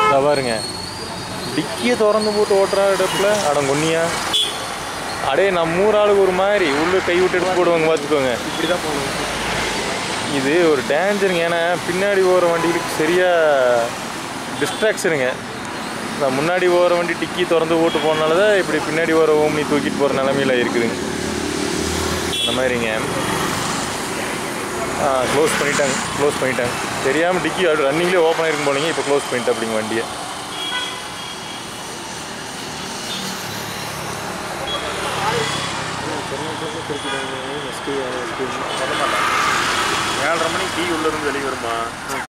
இதை பாருங்க டிக்கியை திறந்து போட்டு ஓட்டுறா இடத்துல அடங்கொன்னியா அடே நம்ம ஊர் ஆளுக்கு ஒரு மாதிரி உள்ள கை விட்டு எடுத்து போடுவாங்க பார்த்துக்கோங்க இப்படி தான் போகணும் இது ஒரு டேஞ்சருங்க ஏன்னா பின்னாடி போகிற வண்டிகளுக்கு சரியாக டிஸ்ட்ராக்ஷனுங்க நான் முன்னாடி போகிற வண்டி டிக்கி திறந்து போட்டு போனால தான் இப்படி பின்னாடி போகிற ஓம்னி தூக்கிட்டு போகிற நிலமையில இருக்குதுங்க அந்த மாதிரிங்க ஆ க்ளோஸ் பண்ணிட்டாங்க க்ளோஸ் பண்ணிட்டாங்க தெரியாமல் டிக்கி ரன்னிங்லேயே ஓப்பன் ஆயிருக்கும் போனீங்க இப்போ க்ளோஸ் பண்ணிட்டு அப்படிங்க வண்டியை திருப்பி ஏழரை மணிக்கு டீ உள்ள இருந்து வெளியே வருமா